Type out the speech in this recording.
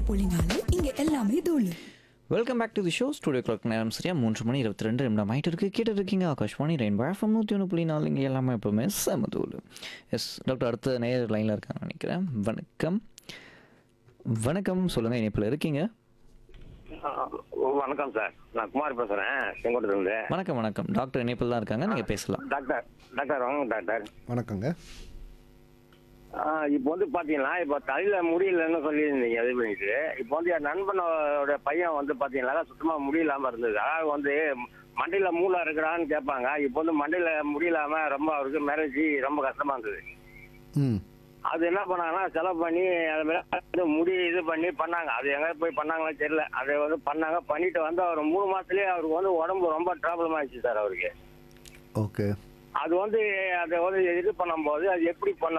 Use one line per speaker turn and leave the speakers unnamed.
பொழினாலும் இங்க எல்லாமே தூளு
welcome back to the show studio clock நேரம் சரியா மூன்று மணி இருபத்தி ரெண்டு நிமிடம் ஆயிட்டு இருக்கு கேட்டு இருக்கீங்க ஆகாஷ்வாணி ரெயின் எஃப்எம் நூற்றி ஒன்று புள்ளி நாலு இங்கே எல்லாமே எப்பவுமே செமதூள் எஸ் டாக்டர் அடுத்த நேர் லைனில் இருக்காங்க நினைக்கிறேன் வணக்கம் வணக்கம் சொல்லுங்கள் இணைப்பில் இருக்கீங்க
ஆ, வணக்கம் சார் நான் குமார் பேசுறேன் செங்கோட்டிலிருந்து
வணக்கம் வணக்கம் டாக்டர் இணைப்பில் தான் இருக்காங்க நீங்கள் பேசலாம்
டாக்டர் டாக்டர் வாங்க டாக்டர்
வணக்கங்க
ஆ, இப்போ வந்து பாத்தீங்கன்னா இப்போ தலையில முடியலன்னு சொல்லியிருந்தீங்க இது பண்ணிட்டு இப்போ வந்து என் நண்பனோட பையன் வந்து பாத்தீங்கன்னா சுத்தமா முடியலாம இருந்தது அதாவது வந்து மண்டையில மூளை இருக்கிறான்னு கேட்பாங்க இப்போ வந்து மண்டையில முடியலாம ரொம்ப அவருக்கு மேரேஜ் ரொம்ப கஷ்டமா இருந்தது
ம்
அது என்ன பண்ணாங்கன்னா செலவு பண்ணி அது மேல வந்து முடி இது பண்ணி பண்ணாங்க அது எங்க போய் பண்ணாங்களோ தெரியல அதை வந்து பண்ணாங்க பண்ணிட்டு வந்து அவர் மூணு மாசத்துலயே அவருக்கு வந்து உடம்பு ரொம்ப ப்ராப்ளம் ஆயிடுச்சு சார் அவருக்கு
ஓகே
அது வந்து அதை வந்து இது பண்ணும்போது அது எப்படி பண்ண